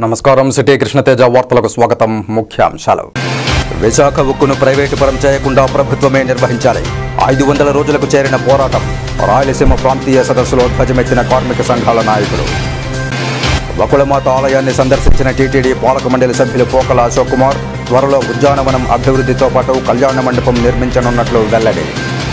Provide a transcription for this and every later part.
నమస్కారం సిటీ కృష్ణతేజ వార్తలకు స్వాగతం ముఖ్యాంశాలు విశాఖ ఉక్కును ప్రైవేటు పరం చేయకుండా ప్రభుత్వమే నిర్వహించాలి ఐదు వందల రోజులకు చేరిన పోరాటం రాయలసీమ ప్రాంతీయ సదస్సులో ధ్వజమెత్తిన కార్మిక సంఘాల నాయకులు వకుళమాత ఆలయాన్ని సందర్శించిన టీటీడీ పాలక మండలి సభ్యులు పోకల అశోక్ కుమార్ త్వరలో ఉద్యానవనం అభివృద్ధితో పాటు కళ్యాణ మండపం నిర్మించనున్నట్లు వెల్లడి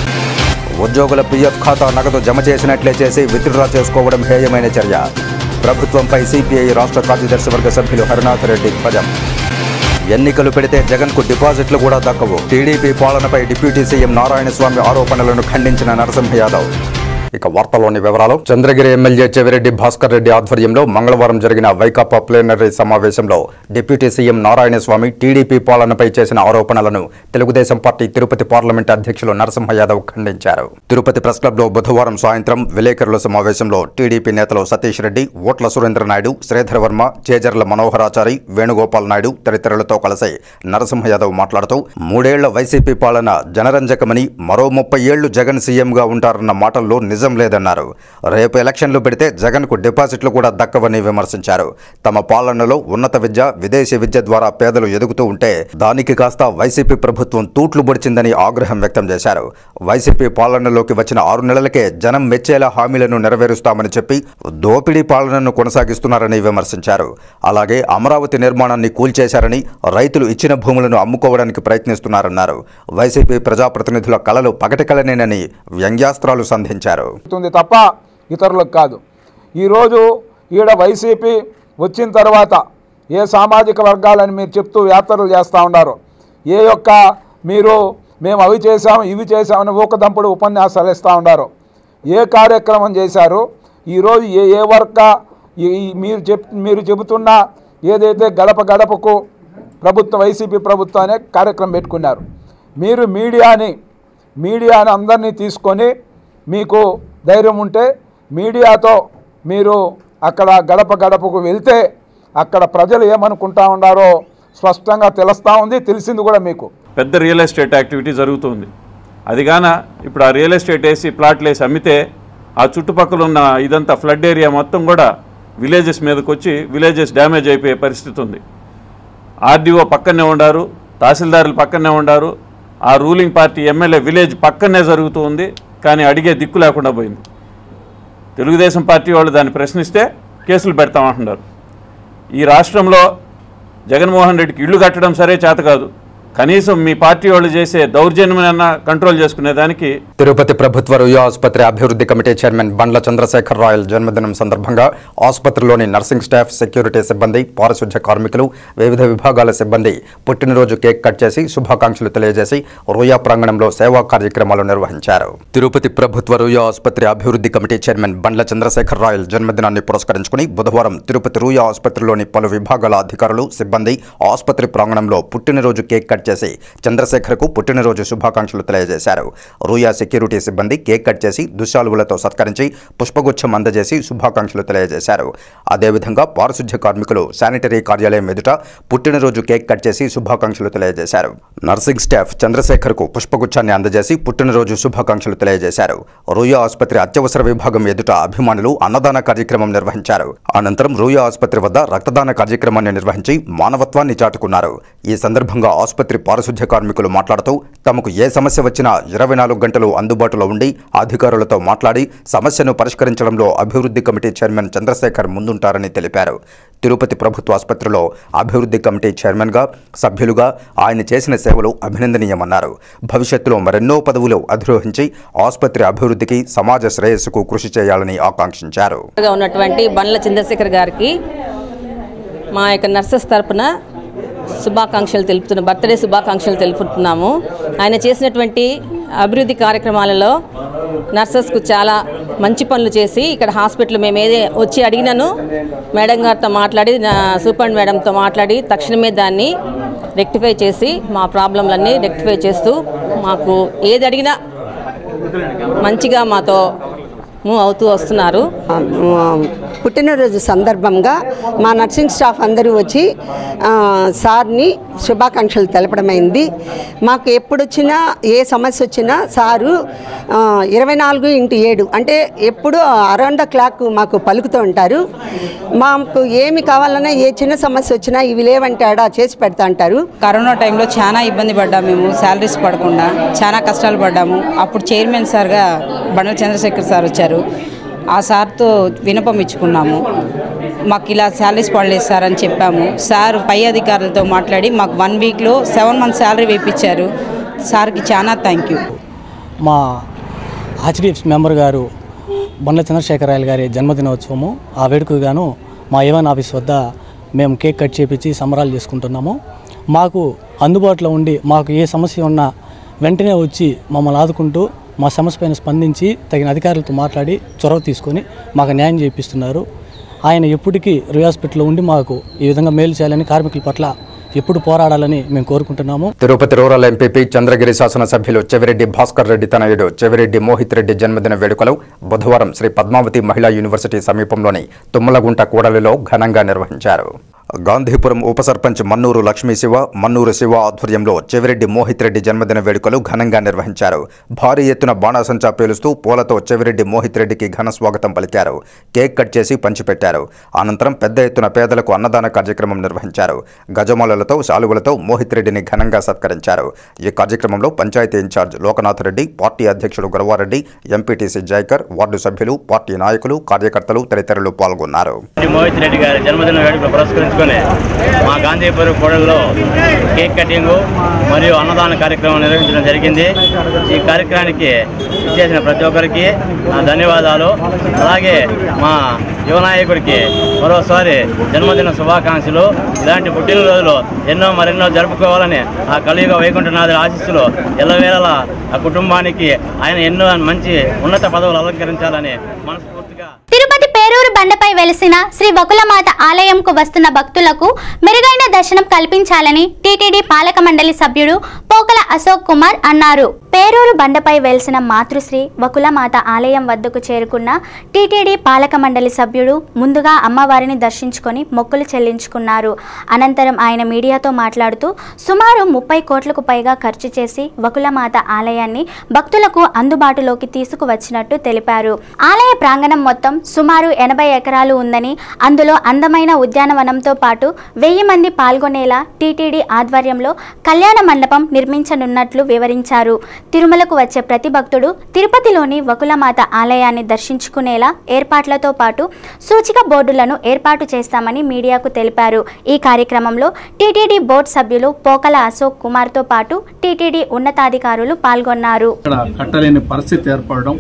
ఉద్యోగుల పీఎఫ్ ఖాతా నగదు జమ చేసినట్లే చేసి విత్డ్రా చేసుకోవడం హేయమైన చర్య ప్రభుత్వంపై సిపిఐ రాష్ట్ర కార్యదర్శి వర్గ సభ్యులు హరినాథ్ రెడ్డి ధ్వజం ఎన్నికలు పెడితే జగన్కు డిపాజిట్లు కూడా దక్కవు టీడీపీ పాలనపై డిప్యూటీ సీఎం నారాయణస్వామి ఆరోపణలను ఖండించిన నరసింహ యాదవ్ ఇక వార్తలోని వివరాలు చంద్రగిరి ఎమ్మెల్యే చెవిరెడ్డి భాస్కర్ రెడ్డి ఆధ్వర్యంలో మంగళవారం జరిగిన వైకాపా ప్లేనరీ సమావేశంలో డిప్యూటీ సీఎం నారాయణస్వామి టీడీపీ పాలనపై చేసిన ఆరోపణలను తెలుగుదేశం పార్టీ తిరుపతి పార్లమెంట్ అధ్యక్షులు నరసింహ యాదవ్ ఖండించారు తిరుపతి ప్రెస్ క్లబ్లో బుధవారం సాయంత్రం విలేకరుల సమావేశంలో టీడీపీ నేతలు సతీష్ రెడ్డి ఓట్ల సురేంద్ర నాయుడు శ్రీధర్ వర్మ చేజర్ల మనోహరాచారి వేణుగోపాల్ నాయుడు తదితరులతో కలిసి నరసింహ యాదవ్ మాట్లాడుతూ మూడేళ్ల వైసీపీ పాలన జనరంజకమని మరో ముప్పై ఏళ్లు జగన్ సీఎంగా ఉంటారన్న మాటల్లో నిజం లేదన్నారు రేపు ఎలక్షన్లు పెడితే జగన్కు డిపాజిట్లు కూడా దక్కవని విమర్శించారు తమ పాలనలో ఉన్నత విద్య విదేశీ విద్య ద్వారా పేదలు ఎదుగుతూ ఉంటే దానికి కాస్త వైసీపీ ప్రభుత్వం తూట్లు పొడిచిందని ఆగ్రహం వ్యక్తం చేశారు వైసీపీ పాలనలోకి వచ్చిన ఆరు నెలలకే జనం మెచ్చేలా హామీలను నెరవేరుస్తామని చెప్పి దోపిడీ పాలనను కొనసాగిస్తున్నారని విమర్శించారు అలాగే అమరావతి నిర్మాణాన్ని కూల్చేశారని రైతులు ఇచ్చిన భూములను అమ్ముకోవడానికి ప్రయత్నిస్తున్నారన్నారు వైసీపీ ప్రజాప్రతినిధుల కలలు పగటి కలనేనని వ్యంగ్యాస్త్రాలు సంధించారు అవుతుంది తప్ప ఇతరులకు కాదు ఈరోజు ఈడ వైసీపీ వచ్చిన తర్వాత ఏ సామాజిక వర్గాలని మీరు చెప్తూ యాత్రలు చేస్తూ ఉన్నారు ఏ యొక్క మీరు మేము అవి చేసాం ఇవి చేసామని ఊకదంపుడు ఉపన్యాసాలు ఇస్తూ ఉన్నారు ఏ కార్యక్రమం చేశారు ఈరోజు ఏ ఏ వర్క ఈ- ఈ మీరు చెప్ మీరు చెబుతున్న ఏదైతే గడప గడపకు ప్రభుత్వం వైసీపీ ప్రభుత్వం అనే కార్యక్రమం పెట్టుకున్నారు మీరు మీడియాని మీడియాని అందరినీ తీసుకొని మీకు ధైర్యం ఉంటే మీడియాతో మీరు అక్కడ గడప గడపకు వెళ్తే అక్కడ ప్రజలు ఏమనుకుంటా ఉన్నారో స్పష్టంగా తెలుస్తూ ఉంది తెలిసింది కూడా మీకు పెద్ద రియల్ ఎస్టేట్ యాక్టివిటీ జరుగుతుంది అది గాన ఇప్పుడు ఆ రియల్ ఎస్టేట్ వేసి ప్లాట్లు వేసి అమ్మితే ఆ చుట్టుపక్కల ఉన్న ఇదంతా ఫ్లడ్ ఏరియా మొత్తం కూడా విలేజెస్ మీదకి వచ్చి విలేజెస్ డ్యామేజ్ అయిపోయే పరిస్థితి ఉంది ఆర్డీఓ పక్కనే ఉండారు తహసీల్దారులు పక్కనే ఉండారు ఆ రూలింగ్ పార్టీ ఎమ్మెల్యే విలేజ్ పక్కనే జరుగుతూ ఉంది కానీ అడిగే దిక్కు లేకుండా పోయింది తెలుగుదేశం పార్టీ వాళ్ళు దాన్ని ప్రశ్నిస్తే కేసులు పెడతామంటున్నారు ఈ రాష్ట్రంలో జగన్మోహన్ రెడ్డికి ఇల్లు కట్టడం సరే చేత కాదు కనీసం మీ పార్టీ వాళ్ళు చేసే దౌర్జన్యమైనా కంట్రోల్ చేసుకునే దానికి తిరుపతి ప్రభుత్వ రుయా ఆసుపత్రి అభివృద్ధి కమిటీ చైర్మన్ బండ్ల చంద్రశేఖర్ రాయల్ జన్మదినం సందర్భంగా ఆసుపత్రిలోని నర్సింగ్ స్టాఫ్ సెక్యూరిటీ సిబ్బంది పారిశుధ్య కార్మికులు వివిధ విభాగాల సిబ్బంది పుట్టినరోజు కేక్ కట్ చేసి శుభాకాంక్షలు తెలియజేసి రుయా ప్రాంగణంలో సేవా కార్యక్రమాలు నిర్వహించారు తిరుపతి ప్రభుత్వ రుయా ఆసుపత్రి అభివృద్ధి కమిటీ చైర్మన్ బండ్ల చంద్రశేఖర్ రాయల్ జన్మదినాన్ని పురస్కరించుకుని బుధవారం తిరుపతి రుయా ఆసుపత్రిలోని పలు విభాగాల అధికారులు సిబ్బంది ఆసుపత్రి ప్రాంగణంలో పుట్టినరోజు కేక్ కట్ చేసి చంద్రశేఖర్కు పుట్టినరోజు శుభాకాంక్షలు తెలియజేశారు రూయా సెక్యూరిటీ సిబ్బంది కేక్ కట్ చేసి దుశాలువులతో సత్కరించి పుష్పగుచ్చం అందజేసి శుభాకాంక్షలు తెలియజేశారు అదేవిధంగా పారిశుధ్య కార్మికులు శానిటరీ కార్యాలయం ఎదుట పుట్టినరోజు కేక్ కట్ చేసి శుభాకాంక్షలు తెలియజేశారు నర్సింగ్ స్టాఫ్ చంద్రశేఖర్కు పుష్పగుచ్చాన్ని అందజేసి పుట్టినరోజు శుభాకాంక్షలు తెలియజేశారు రూయా ఆసుపత్రి అత్యవసర విభాగం ఎదుట అభిమానులు అన్నదాన కార్యక్రమం నిర్వహించారు అనంతరం రూయా ఆసుపత్రి వద్ద రక్తదాన కార్యక్రమాన్ని నిర్వహించి మానవత్వాన్ని చాటుకున్నారు ఈ సందర్భంగా ఆసుపత్రి పారిశుధ్య కార్మికులు మాట్లాడుతూ తమకు ఏ సమస్య వచ్చినా ఇరవై నాలుగు గంటలు అందుబాటులో ఉండి అధికారులతో మాట్లాడి సమస్యను పరిష్కరించడంలో అభివృద్ధి కమిటీ చైర్మన్ చంద్రశేఖర్ ముందుంటారని తెలిపారు తిరుపతి ప్రభుత్వ ఆసుపత్రిలో అభివృద్ధి కమిటీ చైర్మన్గా సభ్యులుగా ఆయన చేసిన సేవలు అభినందనీయమన్నారు భవిష్యత్తులో మరెన్నో పదవులు అధిరోహించి ఆసుపత్రి అభివృద్ధికి సమాజ శ్రేయస్సుకు కృషి చేయాలని ఆకాంక్షించారు గా ఉన్నటువంటి బండ్ల చంద్రశేఖర్ గారికి మా యొక్క నర్సెస్ తరపున శుభాకాంక్షలు తెలుపుతున్న బర్త్డే శుభాకాంక్షలు తెలుపుతున్నాము ఆయన చేసినటువంటి అభివృద్ధి కార్యక్రమాలలో నర్సెస్కు చాలా మంచి పనులు చేసి ఇక్కడ హాస్పిటల్ మేము ఏదే వచ్చి అడిగినాను మేడం గారితో మాట్లాడి నా సూపర్ మేడంతో మాట్లాడి తక్షణమే దాన్ని రెక్టిఫై చేసి మా ప్రాబ్లంలన్నీ రెక్టిఫై చేస్తూ మాకు ఏది అడిగినా మంచిగా మాతో మూవ్ అవుతూ వస్తున్నారు పుట్టినరోజు సందర్భంగా మా నర్సింగ్ స్టాఫ్ అందరూ వచ్చి ఆ, సార్ని శుభాకాంక్షలు తెలపడమైంది మాకు ఎప్పుడు వచ్చినా ఏ సమస్య వచ్చినా సారు ఆ, ఇరవై నాలుగు ఇంటూ ఏడు అంటే ఎప్పుడు అరౌండ్ ద క్లాక్ మాకు పలుకుతూ ఉంటారు మాకు ఏమి కావాలన్నా ఏ చిన్న సమస్య వచ్చినా ఇవి లేవంటే ఆడ చేసి పెడతా అంటారు కరోనా టైంలో చాలా ఇబ్బంది పడ్డాము మేము శాలరీస్ పడకుండా చాలా కష్టాలు పడ్డాము అప్పుడు చైర్మన్ సార్గా బండల చంద్రశేఖర్ సార్ వచ్చారు ఆ సార్తో వినపం ఇచ్చుకున్నాము మాకు ఇలా శాలరీస్ పడలేదు సార్ అని చెప్పాము సార్ పై అధికారులతో మాట్లాడి మాకు వన్ వీక్లో సెవెన్ మంత్స్ శాలరీ వేయించారు సార్కి చాలా థ్యాంక్ యూ మా హెచ్డిఎఫ్సి మెంబర్ గారు బండ్ల చంద్రశేఖరాయలు గారి జన్మదినోత్సవము ఆ వేడుకకు గాను మా ఏవన్ ఆఫీస్ వద్ద మేము కేక్ కట్ చేపించి సంబరాలు చేసుకుంటున్నాము మాకు అందుబాటులో ఉండి మాకు ఏ సమస్య ఉన్నా వెంటనే వచ్చి మమ్మల్ని ఆదుకుంటూ మా సమస్య పైన స్పందించి తగిన అధికారులతో మాట్లాడి చొరవ తీసుకొని మాకు న్యాయం చేపిస్తున్నారు ఆయన ఎప్పటికీ రీ హాస్పిటల్లో ఉండి మాకు ఈ విధంగా మేలు చేయాలని కార్మికుల పట్ల ఎప్పుడు పోరాడాలని మేము కోరుకుంటున్నాము తిరుపతి రూరల్ ఎంపీపీ చంద్రగిరి శాసనసభ్యులు చెవిరెడ్డి భాస్కర్ రెడ్డి తనయుడు చెవిరెడ్డి మోహిత్ రెడ్డి జన్మదిన వేడుకలు బుధవారం శ్రీ పద్మావతి మహిళా యూనివర్సిటీ సమీపంలోని తుమ్మలగుంట కూడలిలో ఘనంగా నిర్వహించారు గాంధీపురం ఉప సర్పంచ్ మన్నూరు లక్ష్మీ శివ మన్నూరు శివ ఆధ్వర్యంలో చెవిరెడ్డి మోహిత్ రెడ్డి జన్మదిన వేడుకలు ఘనంగా నిర్వహించారు భారీ ఎత్తున బాణాసంచా పేలుస్తూ పూలతో చెవిరెడ్డి మోహిత్ రెడ్డికి ఘన స్వాగతం పలికారు కేక్ కట్ చేసి పంచిపెట్టారు అనంతరం పెద్ద ఎత్తున పేదలకు అన్నదాన కార్యక్రమం నిర్వహించారు గజమాలలతో శాలువలతో మోహిత్ రెడ్డిని ఘనంగా సత్కరించారు ఈ కార్యక్రమంలో పంచాయతీ ఇన్ఛార్జ్ లోకనాథ్ రెడ్డి పార్టీ అధ్యక్షుడు గురవారెడ్డి ఎంపీటీసీ జైకర్ వార్డు సభ్యులు పార్టీ నాయకులు కార్యకర్తలు తదితరులు పాల్గొన్నారు శ్రీ మోహిత్ రెడ్డి గారి జన్మదిన వేడుకలు పురస్కరించుకొని మా గాంధీపురం కూడలిలో కేక్ కటింగ్ మరియు అన్నదాన కార్యక్రమం నిర్వహించడం జరిగింది ఈ కార్యక్రమానికి చేసిన ప్రతి ఒక్కరికి నా ధన్యవాదాలు అలాగే మా యువనాయకుడికి మరోసారి జన్మదిన శుభాకాంక్షలు ఇలాంటి పుట్టినరోజులు ఎన్నో మరెన్నో జరుపుకోవాలని ఆ కలియుగ వైకుంఠనాథుల ఆశీస్సులు ఎల్లవేళలా ఆ కుటుంబానికి ఆయన ఎన్నో మంచి ఉన్నత పదవులు అలంకరించాలని మనస్ఫూర్తిగా తిరుపతి పేరూరు బండపై వెలిసిన శ్రీ వకులమాత ఆలయంకు వస్తున్న భక్తులకు మెరుగైన దర్శనం కల్పించాలని టీటీడీ పాలక మండలి సభ్యుడు పోకల అశోక్ కుమార్ అన్నారు పేరూరు బండపై వెలిసిన మాతృశ్రీ వకులమాత ఆలయం వద్దకు చేరుకున్న టీటీడీ పాలక మండలి సభ్యుడు ముందుగా అమ్మవారిని దర్శించుకొని మొక్కులు చెల్లించుకున్నారు అనంతరం ఆయన మీడియాతో మాట్లాడుతూ సుమారు ముప్పై కోట్లకు పైగా ఖర్చు చేసి వకులమాత ఆలయాన్ని భక్తులకు అందుబాటులోకి తీసుకువచ్చినట్టు తెలిపారు ఆలయ ప్రాంగణం మొత్తం సుమారు ఎనభై ఎకరాలు ఉందని అందులో అందమైన ఉద్యానవనంతో పాటు వెయ్యి మంది పాల్గొనేలా టీటీడీ ఆధ్వర్యంలో కళ్యాణ మండపం నిర్మించనున్నట్లు వివరించారు తిరుమలకు వచ్చే ప్రతి భక్తుడు తిరుపతిలోని వకులమాత ఆలయాన్ని దర్శించుకునేలా ఏర్పాట్లతో పాటు సూచిక బోర్డులను ఏర్పాటు చేస్తామని మీడియాకు తెలిపారు ఈ కార్యక్రమంలో టీటీడీ బోర్డు సభ్యులు పోకల అశోక్ కుమార్తో పాటు టీటీడీ ఉన్నతాధికారులు పాల్గొన్నారు ఇక్కడ కట్టలేని పరిస్థితి ఏర్పడడం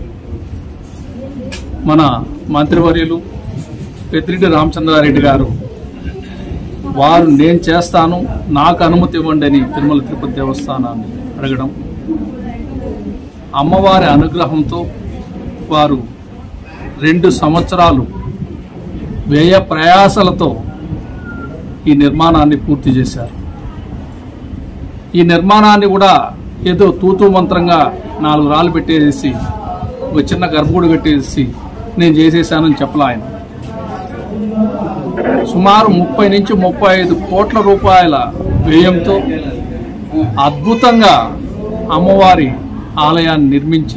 మన మంత్రివర్యులు పెద్దిరెడ్డి రామచంద్రారెడ్డి గారు వారు నేను చేస్తాను నాకు అనుమతి ఇవ్వండి అని తిరుమల తిరుపతి దేవస్థానాన్ని అడగడం అమ్మవారి అనుగ్రహంతో వారు రెండు సంవత్సరాలు వ్యయ ప్రయాసలతో ఈ నిర్మాణాన్ని పూర్తి చేశారు ఈ నిర్మాణాన్ని కూడా ఏదో తూతూ మంత్రంగా నాలుగు రాళ్ళు పెట్టేసి ఒక చిన్న గర్భగుడి కట్టేసి నేను చేసేసానని చెప్పలే ఆయన సుమారు ముప్పై నుంచి ముప్పై ఐదు కోట్ల రూపాయల వ్యయంతో అద్భుతంగా అమ్మవారి ఆలయాన్ని నిర్మించి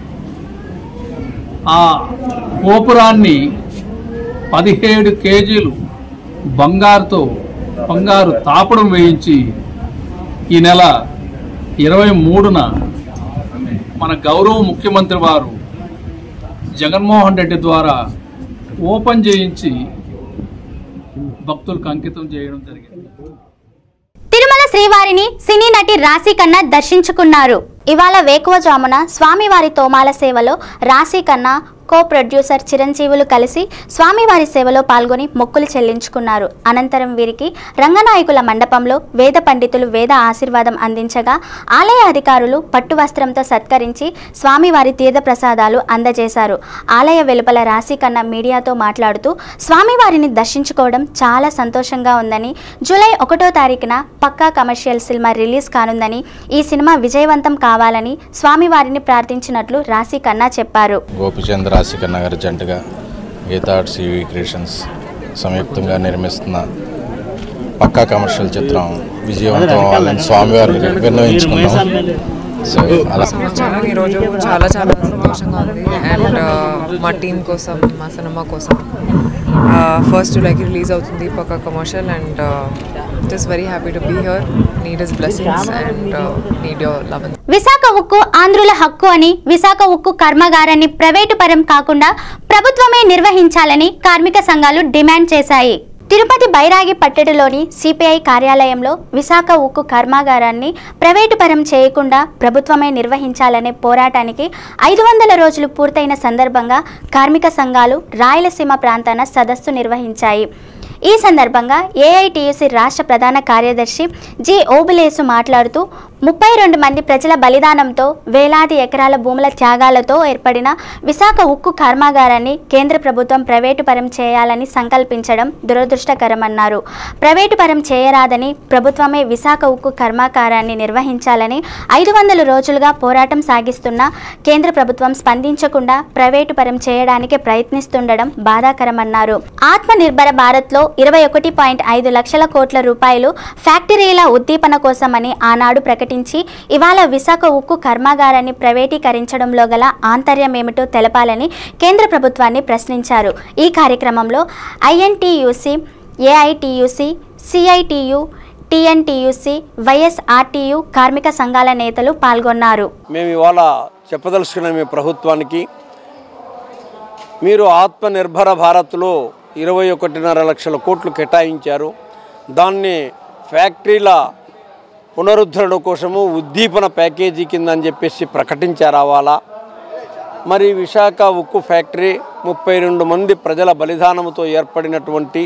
ఆ గోపురాన్ని పదిహేడు కేజీలు బంగారుతో బంగారు తాపడం వేయించి ఈ నెల ఇరవై మూడున మన గౌరవ ముఖ్యమంత్రి వారు జగన్మోహన్ రెడ్డి ద్వారా ఓపెన్ చేయించి భక్తులకు అంకితం చేయడం జరిగింది తిరుమల శ్రీవారిని సినీ నటి రాశి కన్నా దర్శించుకున్నారు ఇవాళ వేకువజామున స్వామివారి తోమాల సేవలో రాశి కన్నా కో ప్రొడ్యూసర్ చిరంజీవులు కలిసి స్వామివారి సేవలో పాల్గొని మొక్కులు చెల్లించుకున్నారు అనంతరం వీరికి రంగనాయకుల మండపంలో వేద పండితులు వేద ఆశీర్వాదం అందించగా ఆలయ అధికారులు పట్టు వస్త్రంతో సత్కరించి స్వామివారి తీర్థ ప్రసాదాలు అందజేశారు ఆలయ వెలుపల రాశి కన్నా మీడియాతో మాట్లాడుతూ స్వామివారిని దర్శించుకోవడం చాలా సంతోషంగా ఉందని జూలై ఒకటో తారీఖున పక్కా కమర్షియల్ సినిమా రిలీజ్ కానుందని ఈ సినిమా విజయవంతం కావాలని స్వామివారిని ప్రార్థించినట్లు రాశి కన్నా చెప్పారు గోపిచంద్ రాశికన్న గారి జంటగా గీతా ఆర్ట్స్ ఈవీ క్రియేషన్స్ సంయుక్తంగా నిర్మిస్తున్న పక్కా కమర్షియల్ చిత్రం విజయవంతం అవ్వాలని స్వామివారిని విన్నవించుకున్నాం సో అలా సంవత్సరం ఈరోజు చాలా చాలా సంతోషంగా ఉంది అండ్ మా టీం కోసం మా సినిమా కోసం ఫస్ట్ జూలైకి రిలీజ్ అవుతుంది పక్క commercial and it is very happy to be here need is blessings and need your love and Visakha ఉక్కు ఆంధ్రుల హక్కు అని విశాఖ ఉక్కు కర్మాగారాన్ని ప్రైవేటు పరం కాకుండా ప్రభుత్వమే నిర్వహించాలని కార్మిక సంఘాలు డిమాండ్ చేశాయి తిరుపతి బైరాగి పట్టణంలోని సిపిఐ కార్యాలయంలో విశాఖ ఉక్కు కర్మాగారాన్ని ప్రైవేటు పరం చేయకుండా ప్రభుత్వమే నిర్వహించాలనే పోరాటానికి ఐదు వందల రోజులు పూర్తయిన సందర్భంగా కార్మిక సంఘాలు రాయలసీమ ప్రాంతాన సదస్సు నిర్వహించాయి ఈ సందర్భంగా ఏఐటియుసి రాష్ట్ర ప్రధాన కార్యదర్శి జి ఓబులేసు మాట్లాడుతూ ముప్పై రెండు మంది ప్రజల బలిదానంతో వేలాది ఎకరాల భూముల త్యాగాలతో ఏర్పడిన విశాఖ ఉక్కు కర్మాగారాన్ని కేంద్ర ప్రభుత్వం ప్రైవేటు పరం చేయాలని సంకల్పించడం దురదృష్టకరమన్నారు ప్రైవేటు పరం చేయరాదని ప్రభుత్వమే విశాఖ ఉక్కు కర్మాగారాన్ని నిర్వహించాలని ఐదు వందల రోజులుగా పోరాటం సాగిస్తున్న కేంద్ర ప్రభుత్వం స్పందించకుండా ప్రైవేటు పరం చేయడానికి ప్రయత్నిస్తుండడం బాధాకరమన్నారు ఆత్మనిర్భర భారత్లో ఇరవై ఒకటి పాయింట్ ఐదు లక్షల కోట్ల రూపాయలు ఫ్యాక్టరీల ఉద్దీపన కోసమని ఆనాడు ప్రకటించి ఇవాళ విశాఖ ఉక్కు కర్మాగారాన్ని ప్రైవేటీకరించడంలో గల ఆంతర్యం ఏమిటో తెలపాలని కేంద్ర ప్రభుత్వాన్ని ప్రశ్నించారు ఈ కార్యక్రమంలో INTUC AITUC CITU TNTUC YSRTU కార్మిక సంఘాల నేతలు పాల్గొన్నారు మేము ఇవాళ చెప్పదలుచుకున్న మీ ప్రభుత్వానికి మీరు ఆత్మనిర్భర భారత్లో ఇరవై ఒకటిన్నర లక్షల కోట్లు కేటాయించారు దాన్ని ఫ్యాక్టరీల పునరుద్ధరణ కోసము ఉద్దీపన ప్యాకేజీ కింద అని చెప్పేసి ప్రకటించారు అవాళ మరి విశాఖ ఉక్కు ఫ్యాక్టరీ ముప్పై రెండు మంది ప్రజల బలిదానంతో ఏర్పడినటువంటి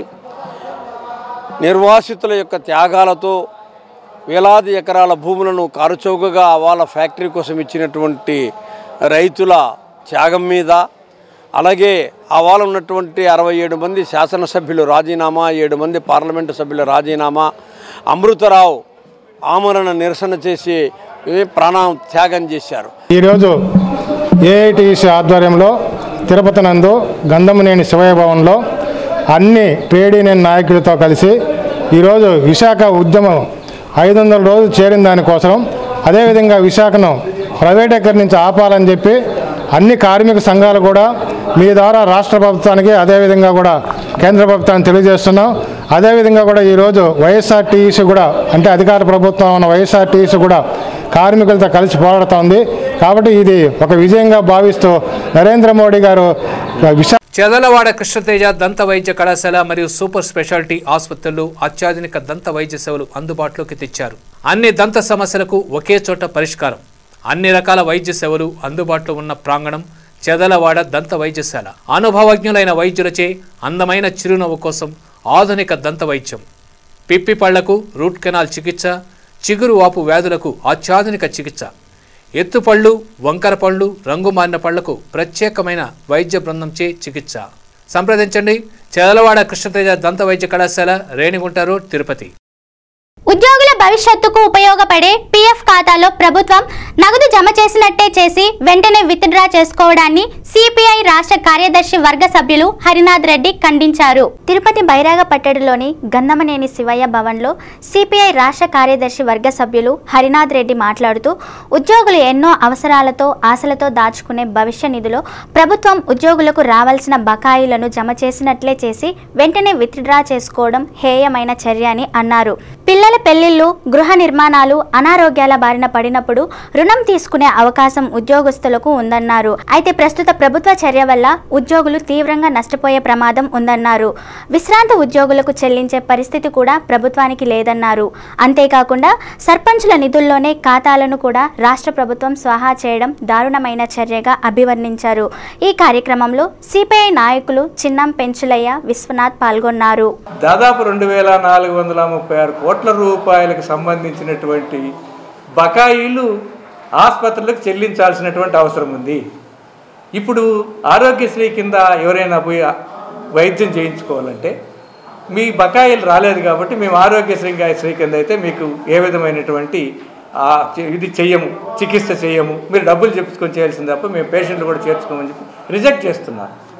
నిర్వాసితుల యొక్క త్యాగాలతో వేలాది ఎకరాల భూములను కారుచౌకగా వాళ్ళ ఫ్యాక్టరీ కోసం ఇచ్చినటువంటి రైతుల త్యాగం మీద అలాగే అవాళ ఉన్నటువంటి అరవై ఏడు మంది శాసనసభ్యులు రాజీనామా ఏడు మంది పార్లమెంటు సభ్యుల రాజీనామా అమృతరావు ఆమరణ నిరసన చేసి ఏ ప్రాణం త్యాగం చేశారు ఈరోజు ఏఐటిసి ఆధ్వర్యంలో తిరుపతి నందు గంధమునేని శివయ్య భవన్లో అన్ని ట్రేడ్ యూనియన్ నాయకులతో కలిసి ఈరోజు విశాఖ ఉద్యమం ఐదు వందల రోజులు చేరిన దానికోసం అదేవిధంగా విశాఖను ప్రైవేటీకరించి ఆపాలని చెప్పి అన్ని కార్మిక సంఘాలు కూడా మీ ద్వారా రాష్ట్ర ప్రభుత్వానికి అదేవిధంగా కూడా కేంద్ర ప్రభుత్వానికి తెలియజేస్తున్నాం అదేవిధంగా కూడా ఈరోజు వైఎస్ఆర్టీసీ కూడా అంటే అధికార ప్రభుత్వం ఉన్న వైఎస్ఆర్టీసీ కూడా కార్మికులతో కలిసి పోరాడుతోంది కాబట్టి ఇది ఒక విజయంగా భావిస్తూ నరేంద్ర మోడీ గారు విశా చెదలవాడ కృష్ణతేజ దంత వైద్య కళాశాల మరియు సూపర్ స్పెషాలిటీ ఆసుపత్రులు అత్యాధునిక దంత వైద్య సేవలు అందుబాటులోకి తెచ్చారు అన్ని దంత సమస్యలకు ఒకే చోట పరిష్కారం అన్ని రకాల వైద్య సేవలు అందుబాటులో ఉన్న ప్రాంగణం చెదలవాడ దంత వైద్యశాల అనుభవజ్ఞులైన వైద్యులచే అందమైన చిరునవ్వు కోసం ఆధునిక దంత వైద్యం పిప్పి పళ్లకు రూట్ కెనాల్ చికిత్స చిగురు వాపు వ్యాధులకు అత్యాధునిక చికిత్స ఎత్తుపళ్ళు వంకర పళ్ళు రంగు మారిన పళ్లకు ప్రత్యేకమైన వైద్య బృందంచే చికిత్స సంప్రదించండి చెదలవాడ కృష్ణతేజ దంత వైద్య కళాశాల రేణిగుంట రోడ్ తిరుపతి ఉద్యోగుల భవిష్యత్తుకు ఉపయోగపడే పీఎఫ్ ఖాతాలో ప్రభుత్వం నగదు జమ చేసినట్టే చేసి వెంటనే విత్డ్రా చేసుకోవడాన్ని సిపిఐ రాష్ట్ర కార్యదర్శి వర్గ సభ్యులు హరినాథ్ రెడ్డి ఖండించారు తిరుపతి బైరాగ పట్టడిలోని గంధమనేని శివయ్య భవన్లో సిపిఐ రాష్ట్ర కార్యదర్శి వర్గ సభ్యులు హరినాథ్ రెడ్డి మాట్లాడుతూ ఉద్యోగులు ఎన్నో అవసరాలతో ఆశలతో దాచుకునే భవిష్య నిధిలో ప్రభుత్వం ఉద్యోగులకు రావాల్సిన బకాయిలను జమ చేసినట్లే చేసి వెంటనే విత్డ్రా చేసుకోవడం హేయమైన చర్య అని అన్నారు పిల్లల పెళ్లిళ్ళు గృహ నిర్మాణాలు అనారోగ్యాల బారిన పడినప్పుడు రుణం తీసుకునే అవకాశం ఉద్యోగస్తులకు ఉందన్నారు అయితే ప్రస్తుత ప్రభుత్వ చర్య వల్ల ఉద్యోగులు తీవ్రంగా నష్టపోయే ప్రమాదం ఉందన్నారు విశ్రాంత ఉద్యోగులకు చెల్లించే పరిస్థితి కూడా ప్రభుత్వానికి లేదన్నారు అంతేకాకుండా సర్పంచుల నిధుల్లోనే ఖాతాలను కూడా రాష్ట్ర ప్రభుత్వం స్వాహా చేయడం దారుణమైన చర్యగా అభివర్ణించారు ఈ కార్యక్రమంలో సిపిఐ నాయకులు చిన్నం పెంచులయ్య విశ్వనాథ్ పాల్గొన్నారు దాదాపు రెండు వేల నాలుగు వందల ముప్పై ఆరు కోట్ల రూపాయలకు సంబంధించినటువంటి బకాయిలు ఆసుపత్రులకు చెల్లించాల్సినటువంటి అవసరం ఉంది ఇప్పుడు ఆరోగ్యశ్రీ కింద ఎవరైనా పోయి వైద్యం చేయించుకోవాలంటే మీ బకాయిలు రాలేదు కాబట్టి మేము ఆరోగ్యశ్రీ శ్రీ కింద అయితే మీకు ఏ విధమైనటువంటి ఆ, చి- ఇది చెయ్యము చికిత్స చెయ్యము మీరు డబ్బులు చెప్పుకొని చేయాల్సింది తప్ప మేము పేషెంట్లు కూడా చేర్చుకోమని చెప్పి రిజెక్ట్ చేస్తున్నారు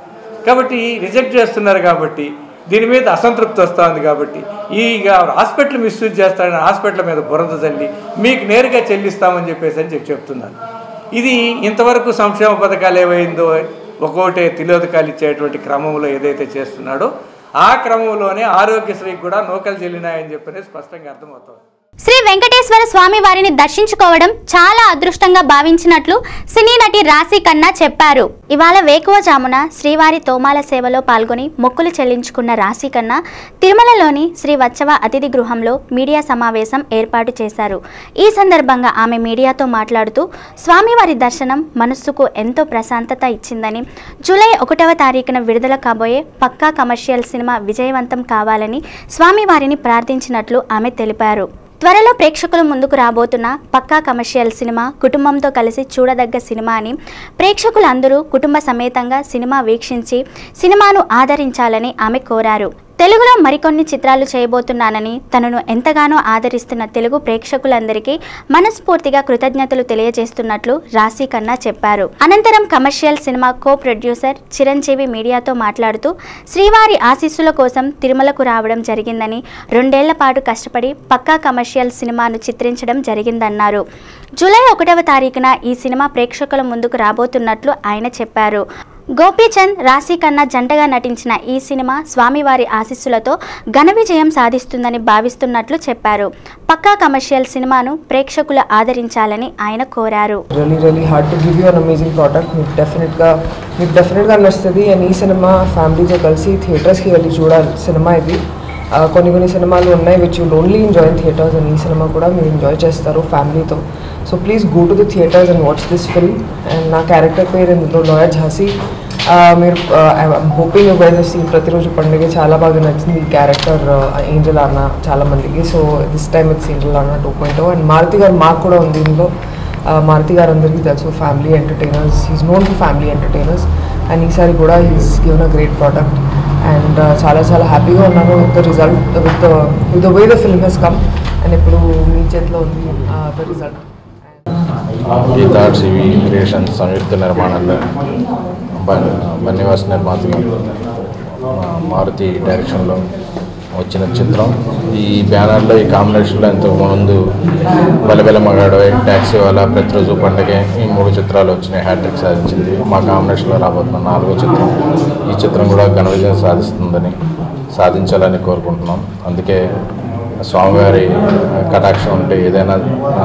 కాబట్టి రిజెక్ట్ చేస్తున్నారు కాబట్టి దీని మీద అసంతృప్తి వస్తూ ఉంది కాబట్టి ఈ ఇక హాస్పిటల్ మిస్యూజ్ చేస్తారని హాస్పిటల్ మీద బురద చల్లి మీకు నేరుగా చెల్లిస్తామని చెప్పేసి అని చెప్పి చెప్తున్నారు ఇది ఇంతవరకు సంక్షేమ పథకాలు ఏవైందో ఒక్కోటే తిలోదకాలు ఇచ్చేటువంటి క్రమంలో ఏదైతే చేస్తున్నాడో ఆ క్రమంలోనే ఆరోగ్యశ్రీకి కూడా నూకలు చెల్లినాయని చెప్పనేది స్పష్టంగా అర్థమవుతుంది శ్రీ వెంకటేశ్వర స్వామి వారిని దర్శించుకోవడం చాలా అదృష్టంగా భావించినట్లు సినీ నటి రాశి కన్నా చెప్పారు ఇవాళ వేకువజామున శ్రీవారి తోమాల సేవలో పాల్గొని మొక్కులు చెల్లించుకున్న రాశి కన్నా తిరుమలలోని శ్రీ వత్సవ అతిథి గృహంలో మీడియా సమావేశం ఏర్పాటు చేశారు ఈ సందర్భంగా ఆమె మీడియాతో మాట్లాడుతూ స్వామివారి దర్శనం మనస్సుకు ఎంతో ప్రశాంతత ఇచ్చిందని జూలై ఒకటవ తారీఖున విడుదల కాబోయే పక్కా కమర్షియల్ సినిమా విజయవంతం కావాలని స్వామివారిని ప్రార్థించినట్లు ఆమె తెలిపారు త్వరలో ప్రేక్షకుల ముందుకు రాబోతున్న పక్కా కమర్షియల్ సినిమా కుటుంబంతో కలిసి చూడదగ్గ సినిమా అని ప్రేక్షకులందరూ కుటుంబ సమేతంగా సినిమా వీక్షించి సినిమాను ఆదరించాలని ఆమె కోరారు తెలుగులో మరికొన్ని చిత్రాలు చేయబోతున్నానని తనను ఎంతగానో ఆదరిస్తున్న తెలుగు ప్రేక్షకులందరికీ మనస్ఫూర్తిగా కృతజ్ఞతలు తెలియజేస్తున్నట్లు రాశి కన్నా చెప్పారు అనంతరం commercial cinema co producer Chiranjeevi మీడియాతో మాట్లాడుతూ శ్రీవారి ఆశీస్సుల కోసం తిరుమలకు రావడం జరిగిందని రెండేళ్ల పాటు కష్టపడి పక్కా కమర్షియల్ సినిమాను చిత్రించడం జరిగిందన్నారు జూలై ఒకటవ తారీఖున ఈ సినిమా ప్రేక్షకుల ముందుకు రాబోతున్నట్లు ఆయన చెప్పారు గోపీచంద్ రాశి కన్నా జంటగా నటించిన ఈ సినిమా స్వామివారి ఆశీస్సులతో ఘన విజయం సాధిస్తుందని భావిస్తున్నట్లు చెప్పారు పక్కా కమర్షియల్ సినిమాను ప్రేక్షకులు ఆదరించాలని ఆయన కోరారు really really hard to give you an amazing product మీకు డెఫినెట్గా మీకు డెఫినెట్గా నచ్చుతుంది అండ్ ఈ సినిమా ఫ్యామిలీతో కలిసి థియేటర్స్కి వెళ్ళి చూడాలి సినిమా ఇది ఆ, కొన్ని కొన్ని సినిమాలు ఉన్నాయి which you only enjoy in theatres and ఈ సినిమా కూడా మీరు ఎంజాయ్ చేస్తారు ఫ్యామిలీతో so please go to the theatres and watch this film and నా క్యారెక్టర్ పేరు ఇందులో లాయర్ ఝాన్సీ ఆ, మీరు హోపింగ్ యూ గైజ్ సీ ప్రతిరోజు పండుగ చాలా బాగా నచ్చింది ఈ క్యారెక్టర్ ఏంజల్ అన్న చాలా మందికి so this time it's Angel Anna two point and Maruthi గారు మాకు కూడా ఉంది ఇందులో ఆ, మారుతి గారు అందరికీ తెలుసు family entertainers he's known for family entertainers and ఈసారి కూడా he's given a great product and చాలా చాలా హ్యాపీగా ఉన్నాను with the result with with the way the film has come and ఇప్పుడు మీ చేతిలో ఉంది the result Geetha TV creations సంయుక్త నిర్మాణంలో బన్ బన్నివాస్ నిర్మాతగా ఆ, మారుతి డైరెక్షన్లో వచ్చిన చిత్రం ఈ బ్యానర్లో ఈ కాంబినేషన్లో ఇంతకు ముందు బలబెల మగాడు ట్యాక్సీ వాళ్ళ ప్రతిరోజు పండుగ ఈ మూడు చిత్రాలు వచ్చినాయి హ్యాట్రిక్ సాధించింది మా కాంబినేషన్లో రాబోతున్న నాలుగో చిత్రం ఈ చిత్రం కూడా ఘన విజయం సాధిస్తుందని సాధించాలని కోరుకుంటున్నాం అందుకే స్వామివారి కటాక్షం ఉంటే ఏదైనా ఆ,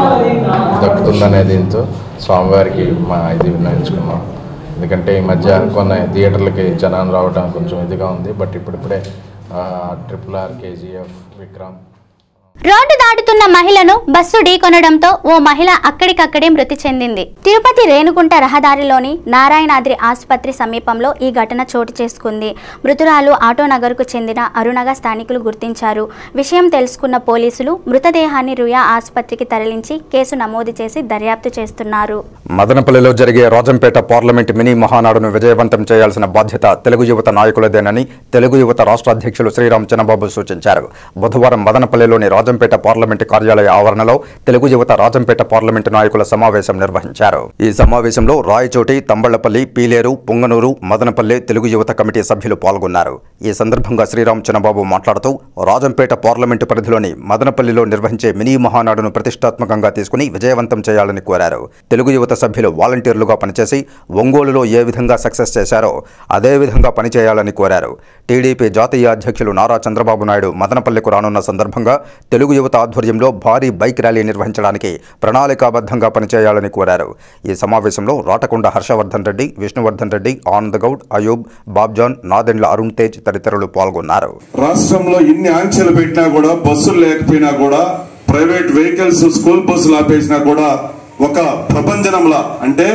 దక్కుతుందనే దీంతో స్వామివారికి మా ఇది విన్నవించుకున్నాం ఎందుకంటే ఈ మధ్య కొన్ని థియేటర్లకి జనాలు రావడం కొంచెం ఇదిగా ఉంది బట్ ఇప్పుడిప్పుడే triple R KGF Vikram road దాటుతున్న మహిళను బస్సు ఢీకొనడంతో ఓ మహిళ అక్కడికక్కడే మృతి చెందింది తిరుపతి రేణుగుంట రహదారిలోని నారాయణాద్రి ఆసుపత్రి సమీపంలో ఈ ఘటన చోటు చేసుకుంది మృతురాలు ఆటోనగర్కు చెందిన అరుణగా స్థానికులు గుర్తించారు విషయం తెలుసుకున్న పోలీసులు మృతదేహాన్ని రుయా ఆసుపత్రికి తరలించి కేసు నమోదు చేసి దర్యాప్తు చేస్తున్నారు మదనపల్లిలో జరిగే రాజంపేట పార్లమెంట్ మినీ మహానాడును విజయవంతం చేయాల్సిన బాధ్యత తెలుగు యువత నాయకులదేనని తెలుగు యువత రాష్ట్ర అధ్యక్షులు శ్రీరామ్ చిన్నబాబు సూచించారు బుధవారం మదనపల్లిలోని రాజంపేట పార్లమెంటు కార్యాలయ ఆవరణలో తెలుగు యువత రాజంపేట పార్లమెంటు నాయకుల సమావేశం నిర్వహించారు ఈ సమావేశంలో రాయచోటి తంబళ్లపల్లి పీలేరు పుంగనూరు మదనపల్లి తెలుగు యువత కమిటీ సభ్యులు పాల్గొన్నారు ఈ సందర్భంగా శ్రీరామ్ చిన్నబాబు మాట్లాడుతూ రాజంపేట పార్లమెంటు పరిధిలోని మదనపల్లిలో నిర్వహించే మినీ మహానాడును ప్రతిష్టాత్మకంగా తీసుకుని విజయవంతం చేయాలని కోరారు తెలుగు యువత సభ్యులు వాలంటీర్లుగా పనిచేసి ఒంగోలులో ఏ విధంగా సక్సెస్ చేశారో అదే విధంగా పనిచేయాలని కోరారు టీడీపీ జాతీయ అధ్యక్షులు నారా చంద్రబాబు నాయుడు మదనపల్లికు రానున్న సందర్భంగా తెలుగు యువత ఆధ్వర్యంలో భారీ బైక్ ర్యాలీ నిర్వహించడానికి ప్రణాళికాబద్ధంగా పనిచేయాలని కోరారు ఈ సమావేశంలో రాటకొండ హర్షవర్ధన్ రెడ్డి విష్ణువర్ధన్ రెడ్డి ఆనంద్ గౌడ్ అయూబ్ బాబ్జాన్ నాదెండ్ల అరుణ్ తేజ్ తదితరులు పాల్గొన్నారు రాష్ట్రంలో ఇన్ని ఆంక్షలు పెట్టినా కూడా బస్సులు లేకపోయినా కూడా ప్రైవేట్ వెహికల్స్ స్కూల్ బస్సులు ఆపేసినా కూడా ఒక ప్రభంజనంలా అంటే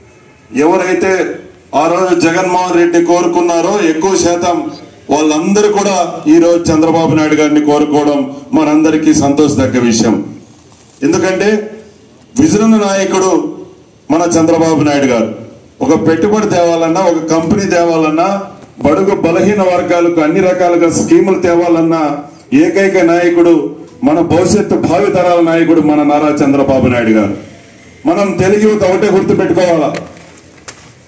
ఎవరైతే ఆ రోజు జగన్మోహన్ రెడ్డి కోరుకున్నారో ఎక్కువ శాతం వాళ్ళందరూ కూడా ఈ రోజు చంద్రబాబు నాయుడు గారిని కోరుకోవడం మనందరికీ సంతోషదగ్గ విషయం ఎందుకంటే విజృంభ నాయకుడు మన చంద్రబాబు నాయుడు గారు ఒక పెట్టుబడి తేవాలన్నా ఒక కంపెనీ తేవాలన్నా బడుగు బలహీన వర్గాలకు అన్ని రకాలుగా స్కీములు తేవాలన్నా ఏకైక నాయకుడు మన భవిష్యత్తు భావితరాల నాయకుడు మన నారా చంద్రబాబు నాయుడు గారు మనం తెలుగు యువత ఒకటే గుర్తు పెట్టుకోవాలా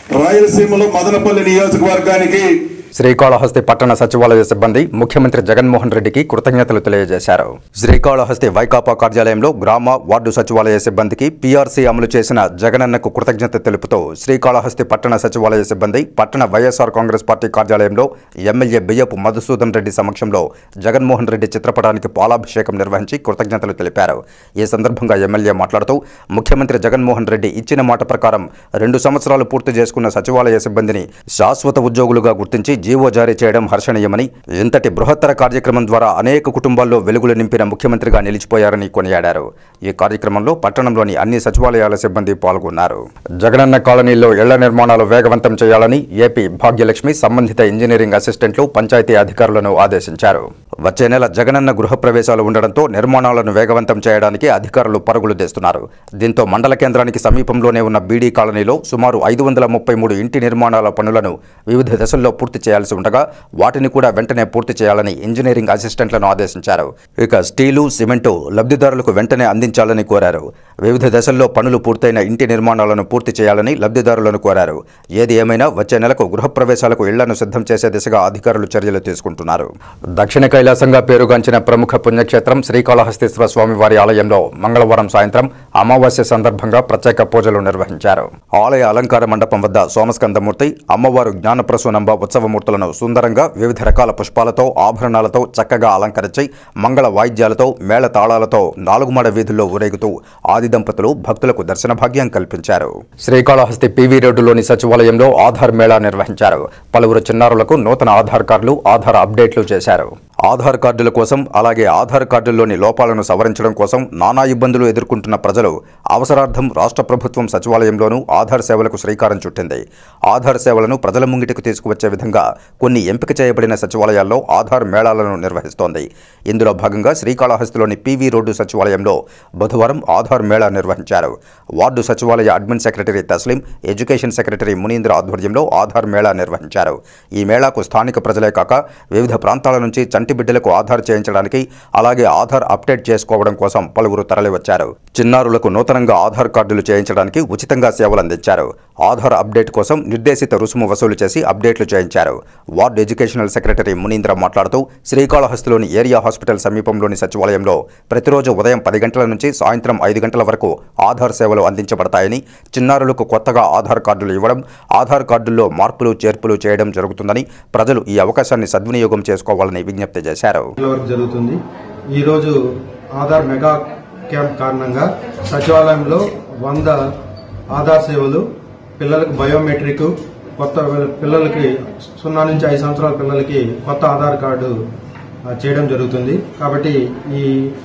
రాయలసీమలో మదనపల్లి నియోజకవర్గానికి శ్రీకాళహస్తి పట్టణ సచివాలయ సిబ్బంది ముఖ్యమంత్రి జగన్మోహన్ రెడ్డికి కృతజ్ఞతలు తెలియజేశారు శ్రీకాళహస్తి వైకాపా కార్యాలయంలో గ్రామ వార్డు సచివాలయ సిబ్బందికి పీఆర్సీ అమలు చేసిన జగనన్నకు కృతజ్ఞత తెలుపుతూ శ్రీకాళహస్తి పట్టణ సచివాలయ సిబ్బంది పట్టణ వైఎస్ఆర్ కాంగ్రెస్ పార్టీ కార్యాలయంలో ఎమ్మెల్యే బియ్యపు మధుసూదన్ రెడ్డి సమక్షంలో జగన్మోహన్ రెడ్డి చిత్రపటానికి పాలాభిషేకం నిర్వహించి కృతజ్ఞతలు తెలిపారు ఈ సందర్భంగా ఎమ్మెల్యే మాట్లాడుతూ ముఖ్యమంత్రి జగన్మోహన్ రెడ్డి ఇచ్చిన మాట ప్రకారం రెండు సంవత్సరాలు పూర్తి చేసుకున్న సచివాలయ సిబ్బందిని శాశ్వత ఉద్యోగులుగా గుర్తించి జీవో జారీ చేయడం హర్షణీయమని ఇంతటి బృహత్తర కార్యక్రమం ద్వారా అనేక కుటుంబాల్లో వెలుగులు నింపిన ముఖ్యమంత్రిగా నిలిచిపోయారని కొనియాడారు ఈ కార్యక్రమంలో పట్టణంలోని అన్ని సచివాలయాల సిబ్బంది పాల్గొన్నారు జగనన్న కాలనీలో ఇళ్ల నిర్మాణాలు వేగవంతం చేయాలని ఏపీ భాగ్యలక్ష్మి సంబంధిత ఇంజనీరింగ్ అసిస్టెంట్లు పంచాయతీ అధికారులను ఆదేశించారు వచ్చే నెల జగనన్న గృహ ప్రవేశాలు ఉండడంతో నిర్మాణాలను వేగవంతం చేయడానికి అధికారులు పరుగులు తీస్తున్నారు దీంతో మండల కేంద్రానికి సమీపంలోనే ఉన్న బీడీ కాలనీలో సుమారు ఐదు వందల ముప్పై మూడు ఇంటి నిర్మాణాల పనులను వివిధ దశల్లో పూర్తి చేయాల్సి ఉండగా వాటిని కూడా వెంటనే పూర్తి చేయాలని ఇంజనీరింగ్ అసిస్టెంట్లను ఆదేశించారు ఇక స్టీలు సిమెంటు లబ్ధిదారులకు వెంటనే అందించాలని కోరారు వివిధ దశల్లో పనులు పూర్తయిన ఇంటి నిర్మాణాలను పూర్తి చేయాలని లబ్ధిదారులను కోరారు ఏది ఏమైనా వచ్చే నెలకు గృహప్రవేశాలకు ఇళ్లను సిద్ధం చేసే దిశగా అధికారులు చర్యలు తీసుకుంటున్నారు దక్షిణ కైలాసంగా పేరుగాంచిన ప్రముఖ పుణ్యక్షేత్రం శ్రీకాళహస్తీశ్వర స్వామివారి ఆలయంలో మంగళవారం సాయంత్రం అమావాస్య సందర్భంగా ప్రత్యేక పూజలు నిర్వహించారు ఆలయ అలంకార మండపం వద్ద సోమస్కందమూర్తి అమ్మవారు జ్ఞానప్రసూనంబ ఉత్సవమూర్తులను సుందరంగా వివిధ రకాల పుష్పాలతో ఆభరణాలతో చక్కగా అలంకరించి మంగళ వాయిద్యాలతో మేళ తాళాలతో నాలుగుమాడ వీధుల్లో ఊరేగుతూ ఆది దంపతులు భక్తులకు దర్శన భాగ్యం కల్పించారు శ్రీకాళహస్తి పివి రోడ్డులోని సచివాలయంలో ఆధార్ మేళా నిర్వహించారు పలువురు చిన్నారులకు నూతన ఆధార్ కార్డులు ఆధార్ అప్డేట్లు చేశారు ఆధార్ కార్డుల కోసం అలాగే ఆధార్ కార్డుల్లోని లోపాలను సవరించడం కోసం నానా ఇబ్బందులు ఎదుర్కొంటున్న ప్రజలు అవసరార్థం రాష్ట్ర ప్రభుత్వం సచివాలయంలోనూ ఆధార్ సేవలకు శ్రీకారం చుట్టింది ఆధార్ సేవలను ప్రజల ముంగిటికి తీసుకువచ్చే విధంగా కొన్ని ఎంపిక చేయబడిన సచివాలయాల్లో ఆధార్ మేళాలను నిర్వహిస్తోంది ఇందులో భాగంగా శ్రీకాళహస్తిలోని పీవీ రోడ్డు సచివాలయంలో బుధవారం ఆధార్ మేళా నిర్వహించారు వార్డు సచివాలయ admin secretary Taslim education secretary Munindra ఆధ్వర్యంలో ఆధార్ మేళా నిర్వహించారు ఈ మేళాకు స్థానిక ప్రజలే కాక వివిధ ప్రాంతాల నుంచి చంటి బిడ్డలకు ఆధార్ చేయించడానికి అలాగే ఆధార్ అప్డేట్ చేసుకోవడం కోసం పలువురు తరలివచ్చారు చిన్నారులకు నూతనంగా ఆధార్ కార్డులు చేయించడానికి ఉచితంగా సేవలు అందించారు ఆధార్ అప్డేట్ కోసం నిర్దేశిత రుసుము వసూలు చేసి అప్డేట్లు చేయించారు వార్డు ఎడ్యుకేషనల్ సెక్రటరీ మునీంద్ర మాట్లాడుతూ శ్రీకాళహస్తిలోని ఏరియా హాస్పిటల్ సమీపంలోని సచివాలయంలో ప్రతిరోజు ఉదయం పది గంటల నుంచి సాయంత్రం ఐదు గంటల వరకు ఆధార్ సేవలు అందించబడతాయని చిన్నారులకు కొత్తగా ఆధార్ కార్డులు ఇవ్వడం ఆధార్ కార్డుల్లో మార్పులు చేర్పులు చేయడం జరుగుతుందని ప్రజలు ఈ అవకాశాన్ని సద్వినియోగం చేసుకోవాలని విజ్ఞప్తి చేశారు వరకు జరుగుతుంది ఈరోజు ఆధార్ మెగా క్యాంప్ కారణంగా సచివాలయంలో వంద ఆధార్ సేవలు పిల్లలకు బయోమెట్రిక్ కొత్త పిల్లలకి సున్నా నుంచి ఐదు సంవత్సరాల పిల్లలకి కొత్త ఆధార్ కార్డు ఆ, చేయడం జరుగుతుంది కాబట్టి ఈ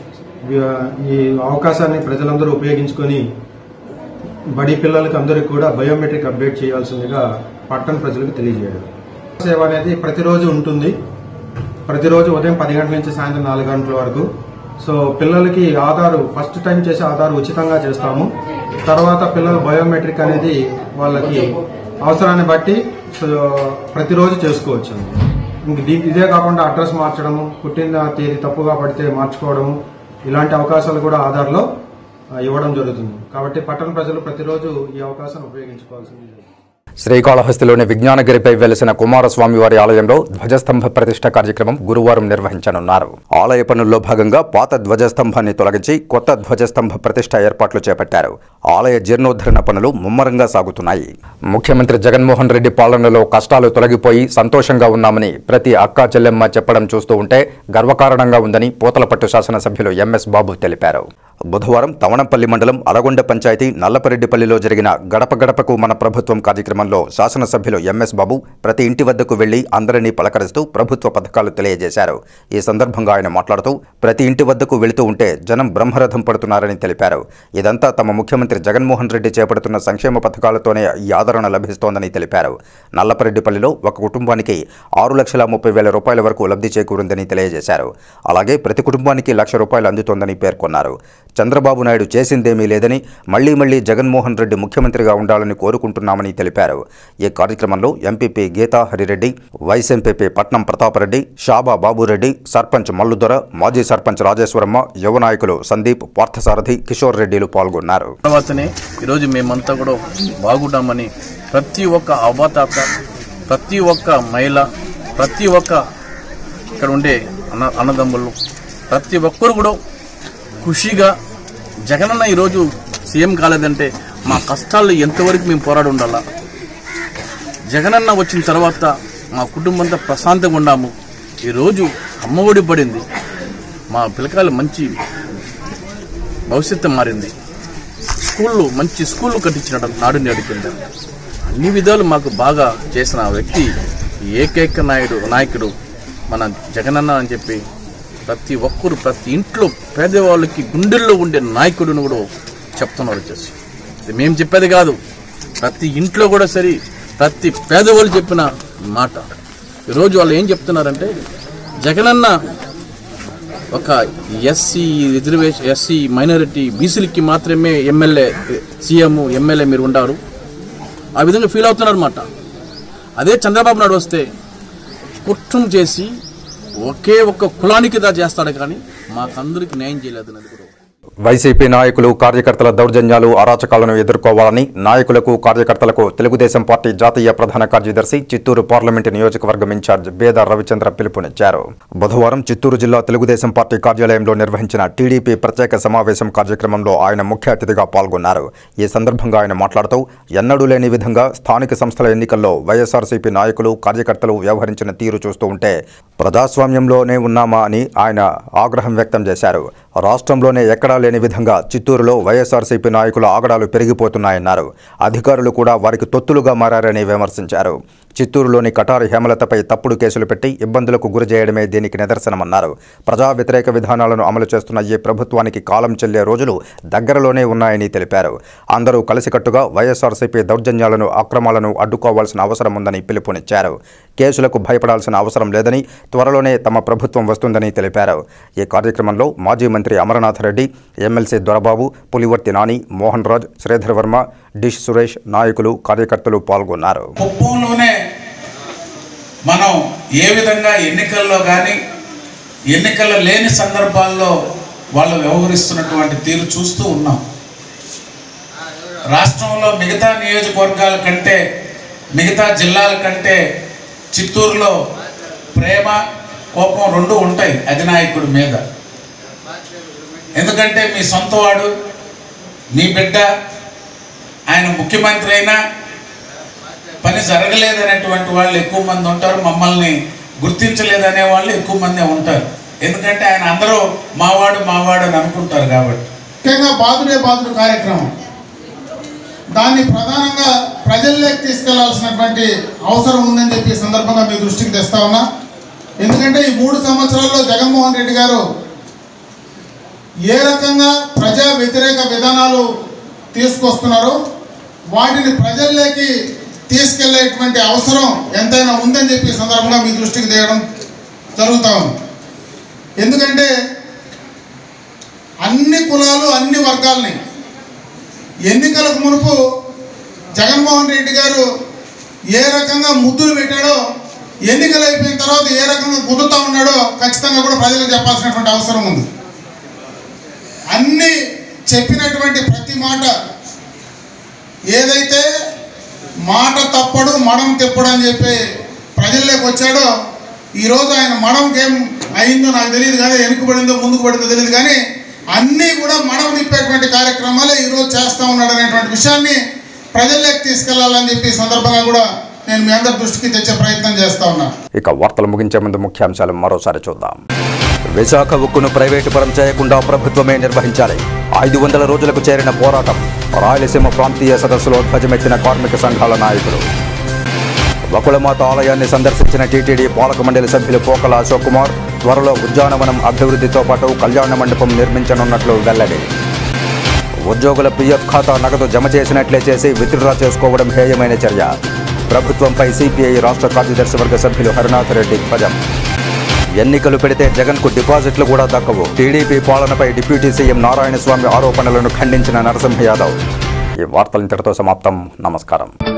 ఈ అవకాశాన్ని ప్రజలందరూ ఉపయోగించుకొని బడి పిల్లలకి అందరికీ కూడా బయోమెట్రిక్ అప్డేట్ చేయాల్సిందిగా పట్టణ ప్రజలకు తెలియజేయడం సేవ అనేది ప్రతిరోజు ఉంటుంది ప్రతిరోజు ఉదయం పది గంటల నుంచి సాయంత్రం నాలుగు గంటల వరకు సో పిల్లలకి ఆధార్ ఫస్ట్ టైం చేసే ఆధార్ ఉచితంగా చేస్తాము తర్వాత పిల్లల బయోమెట్రిక్ అనేది వాళ్ళకి అవసరాన్ని బట్టి సో ప్రతిరోజు చేసుకోవచ్చు ఇంక దీ- ఇదే కాకుండా అడ్రస్ మార్చడము పుట్టిన తేదీ తప్పుగా పడితే మార్చుకోవడము ఇలాంటి అవకాశాలు కూడా ఆధార్లో ఆ, ఇవ్వడం జరుగుతుంది కాబట్టి పట్టణ ప్రజలు ప్రతిరోజు ఈ అవకాశాన్ని ఉపయోగించుకోవాల్సింది శ్రీకాళహస్తిలోని విజ్ఞానగిరిపై వెలిసిన కుమారస్వామి వారి ఆలయంలో ధ్వజస్తంభ ప్రతిష్ట కార్యక్రమం గురువారం నిర్వహించనున్నారు ఆలయ పనుల్లో భాగంగా పాత ధ్వజస్తంభాన్ని తొలగించి కొత్త ధ్వజస్తంభ ప్రతిష్ట ఏర్పాట్లు చేపట్టారు ఆలయ జీర్ణోద్ధరణ పనులు ముమ్మరంగా సాగుతున్నాయి ముఖ్యమంత్రి జగన్మోహన్ రెడ్డి పాలనలో కష్టాలు తొలగిపోయి సంతోషంగా ఉన్నామని ప్రతి అక్కా చెల్లెమ్మ చెప్పడం చూస్తూ ఉంటే గర్వకారణంగా ఉందని పూతలపట్టు శాసనసభ్యులు ఎంఎస్ బాబు తెలిపారు బుధవారం తవణంపల్లి మండలం అలగొండ పంచాయతీ నల్లపరెడ్డిపల్లిలో జరిగిన గడప గడపకు మన ప్రభుత్వం కార్యక్రమంలో శాసనసభ్యులు ఎంఎస్ బాబు ప్రతి ఇంటి వద్దకు వెళ్లి అందరినీ పలకరిస్తూ ప్రభుత్వ పథకాలు తెలియజేశారు ఈ సందర్భంగా ఆయన మాట్లాడుతూ ప్రతి ఇంటి వద్దకు వెళుతూ ఉంటే జనం బ్రహ్మరథం పడుతున్నారని తెలిపారు ఇదంతా తమ ముఖ్యమంత్రి జగన్మోహన్ రెడ్డి చేపడుతున్న సంక్షేమ పథకాలతోనే ఈ ఆదరణ లభిస్తోందని తెలిపారు నల్లపరెడ్డిపల్లిలో ఒక కుటుంబానికి ఆరు లక్షల ముప్పై వేల రూపాయల వరకు లబ్ధి చేకూరిందని తెలియజేశారు అలాగే ప్రతి కుటుంబానికి లక్ష రూపాయలు అందుతోందని పేర్కొన్నారు చంద్రబాబు నాయుడు చేసిందేమీ లేదని మళ్లీ మళ్లీ జగన్మోహన్ రెడ్డి ముఖ్యమంత్రిగా ఉండాలని కోరుకుంటున్నామని తెలిపారు ఈ కార్యక్రమంలో MPP Geetha Harireddy vice MPP Patnam Prathapreddy షాబా Babureddy sarpanch మల్లుదొర మాజీ సర్పంచ్ రాజేశ్వరమ్మ యువ నాయకులు సందీప్ పార్థసారథి కిషోర్ రెడ్డిలు పాల్గొన్నారు తర్వాతనే ఈరోజు మేమంతా కూడా బాగుంటామని ప్రతి ఒక్క అవతాత ప్రతి ఒక్క మహిళ ప్రతి ఒక్క ఇక్కడ ఉండే అన్న అన్నదమ్ములు ప్రతి ఒక్కరు కూడా ఖుషిగా జగనన్న ఈరోజు సీఎం కాలేదంటే మా కష్టాలు ఎంతవరకు మేము పోరాడి ఉండాలా జగనన్న వచ్చిన తర్వాత మా కుటుంబంతో ప్రశాంతంగా ఉన్నాము ఈరోజు అమ్మఒడి పడింది మా పిల్లకాయలు మంచి భవిష్యత్తు మారింది స్కూళ్ళు మంచి స్కూళ్ళు కట్టించినట్టు నాడు నేడు కింద అన్ని విధాలు మాకు బాగా చేసిన వ్యక్తి ఏకైక నాయుడు నాయకుడు మన జగనన్న అని చెప్పి ప్రతి ఒక్కరు ప్రతి ఇంట్లో పేదవాళ్ళకి గుండెల్లో ఉండే నాయకుడిని కూడా చెప్తున్నారు వచ్చేసి ఇది మేము చెప్పేది కాదు ప్రతి ఇంట్లో కూడా సరే ప్రతి పేదవాళ్ళు చెప్పిన మాట ఈరోజు వాళ్ళు ఏం చెప్తున్నారంటే జగనన్న ఒక ఎస్సీ రిజర్వేషన్ ఎస్సీ మైనారిటీ బీసీలకి మాత్రమే ఎమ్మెల్యే సీఎం ఎమ్మెల్యే మీరు ఉండారు ఆ విధంగా ఫీల్ అవుతున్నారు అనమాట అదే చంద్రబాబు నాయుడు వస్తే కుట్రం చేసి ఒకే ఒక్క కులానికి దా చేస్తాడు కానీ మాకందరికి న్యాయం చేయలేదు అన్నది కూడా వైసీపీ నాయకులు కార్యకర్తల దౌర్జన్యాలు అరాచకాలను ఎదుర్కోవాలని నాయకులకు కార్యకర్తలకు తెలుగుదేశం పార్టీ జాతీయ ప్రధాన కార్యదర్శి చిత్తూరు పార్లమెంటు నియోజకవర్గం ఇన్ఛార్జ్ బేద రవిచంద్ర పిలుపునిచ్చారు బుధవారం చిత్తూరు జిల్లా తెలుగుదేశం పార్టీ కార్యాలయంలో నిర్వహించిన టీడీపీ ప్రత్యేక సమావేశం కార్యక్రమంలో ఆయన ముఖ్య అతిథిగా పాల్గొన్నారు ఈ సందర్భంగా ఆయన మాట్లాడుతూ ఎన్నడూ లేని విధంగా స్థానిక సంస్థల ఎన్నికల్లో వైఎస్ఆర్సీపీ నాయకులు కార్యకర్తలు వ్యవహరించిన తీరు చూస్తూ ఉంటే ప్రజాస్వామ్యంలోనే ఉన్నామా అని ఆయన ఆగ్రహం వ్యక్తం చేశారు రాష్ట్రంలోనే ఎక్కడా లేని విధంగా చిత్తూరులో వైఎస్ఆర్సీపీ నాయకుల ఆగడాలు పెరిగిపోతున్నాయన్నారు అధికారులు కూడా వారికి తొత్తులుగా మారారని విమర్శించారు చిత్తూరులోని కటారి హేమలతపై తప్పుడు కేసులు పెట్టి ఇబ్బందులకు గురి చేయడమే దీనికి నిదర్శనమన్నారు ప్రజా వ్యతిరేక విధానాలను అమలు చేస్తున్న ఈ ప్రభుత్వానికి కాలం చెల్లే రోజులు దగ్గరలోనే ఉన్నాయని తెలిపారు అందరూ కలిసికట్టుగా వైఎస్ఆర్సీపీ దౌర్జన్యాలను అక్రమాలను అడ్డుకోవాల్సిన అవసరం ఉందని పిలుపునిచ్చారు కేసులకు భయపడాల్సిన అవసరం లేదని త్వరలోనే తమ ప్రభుత్వం వస్తుందని తెలిపారు ఈ కార్యక్రమంలో మాజీ మంత్రి అమరనాథ్ రెడ్డి ఎమ్మెల్సీ దొరబాబు పులివర్తి నాని మోహన్ రాజ్ శ్రీధర్ వర్మ డిష్ సురేష్ నాయకులు కార్యకర్తలు పాల్గొన్నారు కుప్పంలోనే మనం ఏ విధంగా ఎన్నికల్లో కానీ ఎన్నికల లేని సందర్భాల్లో వాళ్ళు వ్యవహరిస్తున్నటువంటి తీరు చూస్తూ ఉన్నాం రాష్ట్రంలో మిగతా నియోజకవర్గాల కంటే మిగతా జిల్లాల కంటే చిత్తూరులో ప్రేమ కోపం రెండు ఉంటాయి అధినాయకుడి మీద ఎందుకంటే మీ సొంతవాడు మీ బిడ్డ ఆయన ముఖ్యమంత్రి అయినా పని జరగలేదనేటువంటి వాళ్ళు ఎక్కువ మంది ఉంటారు మమ్మల్ని గుర్తించలేదనే వాళ్ళు ఎక్కువ మంది ఉంటారు ఎందుకంటే ఆయన అందరూ మావాడు మావాడు అని అనుకుంటారు కాబట్టి ముఖ్యంగా బాదుడే బాదుడు కార్యక్రమం దాన్ని ప్రధానంగా ప్రజల్లోకి తీసుకెళ్లాల్సినటువంటి అవసరం ఉందని చెప్పి ఈ సందర్భంగా మీ దృష్టికి తెస్తా ఉన్నా ఎందుకంటే ఈ మూడు సంవత్సరాల్లో జగన్మోహన్ రెడ్డి గారు ఏ రకంగా ప్రజా వ్యతిరేక విధానాలు తీసుకొస్తున్నారో వాటిని ప్రజల్లోకి తీసుకెళ్లేటువంటి అవసరం ఎంతైనా ఉందని చెప్పి ఈ సందర్భంగా మీ దృష్టికి తేయడం జరుగుతూ ఉంది ఎందుకంటే అన్ని కులాలు అన్ని వర్గాలని ఎన్నికలకు మునుపు జగన్మోహన్ రెడ్డి గారు ఏ రకంగా ముద్దులు పెట్టాడో ఎన్నికలు అయిపోయిన తర్వాత ఏ రకంగా గుద్దుతా ఉన్నాడో ఖచ్చితంగా కూడా ప్రజలకు చెప్పాల్సినటువంటి అవసరం ఉంది అన్ని చెప్పినటువంటి ప్రతి మాట ఏదైతే మాట తప్పడు మడం తెప్పడు అని చెప్పి ప్రజల్లోకి వచ్చాడో ఈరోజు ఆయన మడంకి ఏం అయిందో నాకు తెలియదు కానీ వెనుకబడిందో ముందుకు పడిందో తెలియదు కానీ అన్నీ కూడా మడం తిప్పేటువంటి కార్యక్రమాలే ఈరోజు చేస్తూ ఉన్నాడు అనేటువంటి విషయాన్ని ప్రజల్లోకి తీసుకెళ్లాలని చెప్పి ఈ సందర్భంగా కూడా నేను మీ అందరి దృష్టికి తెచ్చే ప్రయత్నం చేస్తా ఉన్నా ఇక వార్తలు ముగించే ముందు ముఖ్యాంశాలు మరోసారి చూద్దాం విశాఖ ఉక్కును ప్రైవేటు పరం చేయకుండా ప్రభుత్వమే నిర్వహించాలి ఐదు వందల రోజులకు చేరిన పోరాటం రాయలసీమ ప్రాంతీయ సదస్సులో ధ్వజమెత్తిన కార్మిక సంఘాల నాయకులు వకుళమాత ఆలయాన్ని సందర్శించిన టీటీడీ పాలక మండలి సభ్యులు పోకల అశోక్ కుమార్ త్వరలో ఉద్యానవనం అభివృద్ధితో పాటు కళ్యాణ మండపం నిర్మించనున్నట్లు వెల్లడి ఉద్యోగుల పీఎఫ్ ఖాతా నగదు జమ చేసినట్లే చేసి విత్డ్రా చేసుకోవడం హేయమైన చర్య ప్రభుత్వంపై సిపిఐ రాష్ట్ర కార్యదర్శి వర్గ సభ్యులు హరినాథ్ రెడ్డి ధ్వజం ఎన్నికలు పెడితే జగన్ కు డిపాజిట్లు కూడా దక్కవు టీడీపీ పాలనపై డిప్యూటీ సీఎం నారాయణ స్వామి ఆరోపణలను ఖండించిన నరసింహ యాదవ్ ఈ వార్తలు ఇంతటితో సమాప్తం నమస్కారం